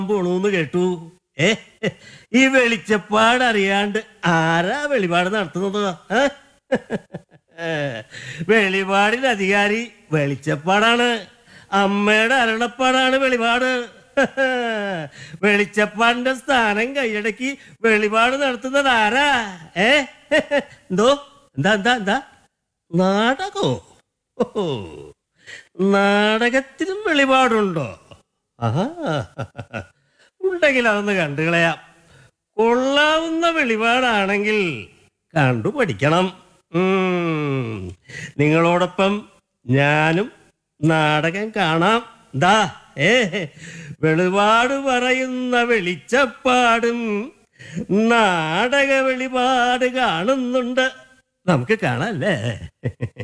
പോണൂന്ന് കേട്ടു ഏ ഈ വെളിച്ചപ്പാട് അറിയാണ്ട് ആരാ വെളിപാട് നടത്തുന്നത് ഏ? വെളിപാടിന്റെ അധികാരി വെളിച്ചപ്പാടാണ് അമ്മയുടെ അരുളപ്പാടാണ് വെളിപാട് വെളിച്ചപ്പാടിന്റെ സ്ഥാനം കൈയടക്കി വെളിപാട് നടത്തുന്നത് ആരാ ഏ എന്തോ എന്താ എന്താ എന്താ നാടകോ ഓഹോ നാടകത്തിനും വെളിപാടുണ്ടോ ആഹാ ഉണ്ടെങ്കിൽ അതൊന്ന് കണ്ടു കളയാം കൊള്ളാവുന്ന വെളിപാടാണെങ്കിൽ കണ്ടു പഠിക്കണം ഉം. നിങ്ങളോടൊപ്പം ഞാനും നാടകം കാണാം ദാ ഏ വെളിപാട് പറയുന്ന വെളിച്ചപ്പാടും നാടക വെളിപാട് കാണുന്നുണ്ട് നമുക്ക് കാണാം അല്ലേ